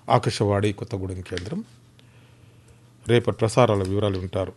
ఆకాశవాణి కొత్తగూడెం కేంద్రం రేపటి ప్రసారాల వివరాలు వింటారు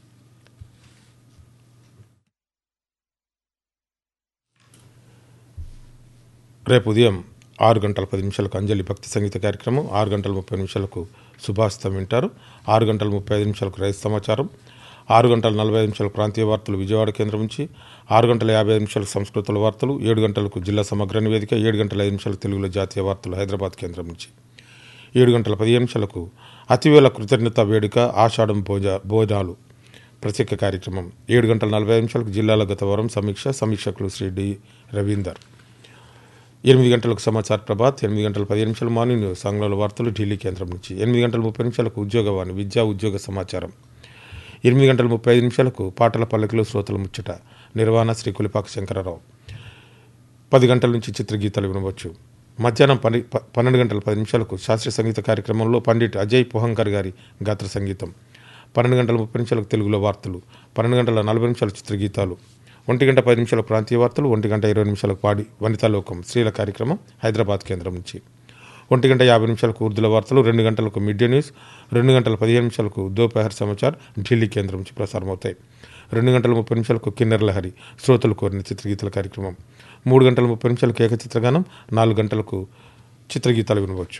రేపు ఉదయం ఆరు గంటల పది నిమిషాలకు అంజలి భక్తి సంగీత కార్యక్రమం ఆరు గంటల ముప్పై నిమిషాలకు సుభాషితం వింటారు ఆరు గంటల ముప్పై ఐదు నిమిషాలకు రైతు సమాచారం ఆరు గంటల నలభై ఐదు నిమిషాలకు ప్రాంతీయ వార్తలు విజయవాడ కేంద్రం నుంచి ఆరు గంటల యాభై ఐదు నిమిషాలకు సంస్కృతుల వార్తలు ఏడు గంటలకు జిల్లా సమగ్ర నివేదిక ఏడు గంటల ఐదు నిమిషాలకు తెలుగులో జాతీయ వార్తలు హైదరాబాద్ కేంద్రం నుంచి ఏడు గంటల పదిహేను నిమిషాలకు అతివేల కృతజ్ఞత వేడుక ఆషాఢం భోజ భోజనాలు ప్రత్యేక కార్యక్రమం ఏడు గంటల నలభై ఐదు నిమిషాలకు జిల్లాల గత వారం సమీక్ష సమీక్షకులు శ్రీ డి రవీందర్ ఎనిమిది గంటలకు సమాచార ప్రభాత్ ఎనిమిది గంటల పదిహేను నిమిషాలు మార్నింగ్ న్యూస్ ఆంగ్లంలో వార్తలు ఢిల్లీ కేంద్రం నుంచి ఎనిమిది గంటల ముప్పై నిమిషాలకు ఉద్యోగవాణి విద్యా ఉద్యోగ సమాచారం ఎనిమిది గంటల ముప్పై ఐదు నిమిషాలకు పాటల పల్లకిలో శ్రోతల ముచ్చట నిర్వహణ శ్రీ కులిపాక శంకరరావు పది గంటల నుంచి చిత్రగీతాలు వినవచ్చు మధ్యాహ్నం పని ప- పన్నెండు గంటల పది నిమిషాలకు శాస్త్రీయ సంగీత కార్యక్రమంలో పండిట్ అజయ్ పుహంకర్ గారి గాత్ర సంగీతం పన్నెండు గంటల ముప్పై నిమిషాలకు తెలుగులో వార్తలు పన్నెండు గంటల నలభై నిమిషాలు చిత్రగీతాలు ఒంటి గంట పది నిమిషాల ప్రాంతీయ వార్తలు ఒంటి గంట ఇరవై నిమిషాలకు పాడి వనితాలోకం స్త్రీల కార్యక్రమం హైదరాబాద్ కేంద్రం నుంచి ఒంటి గంట యాభై నిమిషాలకు ఉర్దూల వార్తలు రెండు గంటలకు మిడ్ డే న్యూస్ రెండు గంటల పదిహేను నిమిషాలకు దోపహర్ సమాచార్ ఢిల్లీ కేంద్రం నుంచి ప్రసారం అవుతాయి రెండు గంటల ముప్పై నిమిషాలకు కిన్నెర లహరి శ్రోతలు కోరిన చిత్రగీతాల కార్యక్రమం మూడు గంటల ముప్పై నిమిషాలకు ఏకచిత్రగానం నాలుగు గంటలకు చిత్రగీతాలు వినవచ్చు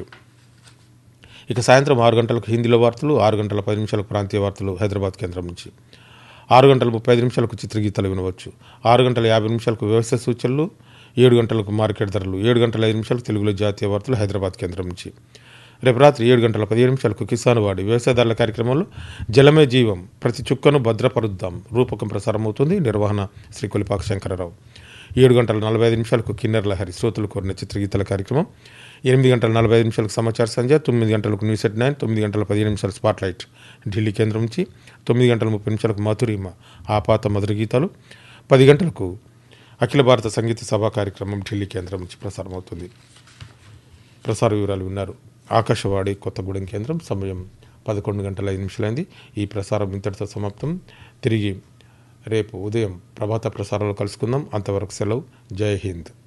ఇక సాయంత్రం ఆరు గంటలకు హిందీలో వార్తలు ఆరు గంటల పది నిమిషాలకు ప్రాంతీయ వార్తలు హైదరాబాద్ కేంద్రం నుంచి ఆరు గంటల ముప్పై ఐదు నిమిషాలకు చిత్రగీతాలు వినవచ్చు ఆరు గంటల యాభై నిమిషాలకు వ్యవసాయ సూచనలు ఏడు గంటలకు మార్కెట్ ధరలు ఏడు గంటల ఐదు నిమిషాలకు తెలుగులో జాతీయ వార్తలు హైదరాబాద్ కేంద్రం నుంచి రేపు రాత్రి ఏడు గంటల పదిహేను నిమిషాలకు కిసాన్ వాడి వ్యవసాయదారుల కార్యక్రమంలో జలమే జీవం ప్రతి చుక్కను భద్రపరుద్దాం రూపకం ప్రసారం అవుతుంది నిర్వహణ శ్రీ కొలిపాక శంకరరావు ఏడు గంటల నలభై ఐదు నిమిషాలకు కిన్నెర లహరి శ్రోతలు కోరిన చిత్రగీతాల కార్యక్రమం ఎనిమిది గంటల నలభై ఐదు నిమిషాలకు సమాచార సంధ్య తొమ్మిది గంటలకు న్యూస్ ఎట్ నైన్ తొమ్మిది గంటల పదిహేను నిమిషాలు స్పాట్ లైట్ ఢిల్లీ కేంద్రం నుంచి తొమ్మిది గంటల ముప్పై నిమిషాలకు మధురిమ ఆపాత మధుర గీతాలు పది గంటలకు అఖిల భారత సంగీత సభా కార్యక్రమం ఢిల్లీ కేంద్రం నుంచి ప్రసారం అవుతుంది ప్రసార వివరాలు విన్నారు ఆకాశవాణి కొత్తగూడెం కేంద్రం సమయం పదకొండు గంటల ఐదు నిమిషాలైంది ఈ ప్రసారం ఇంతటితో సమాప్తం తిరిగి రేపు ఉదయం ప్రభాత ప్రసారాలు కలుసుకుందాం అంతవరకు సెలవు జై హింద్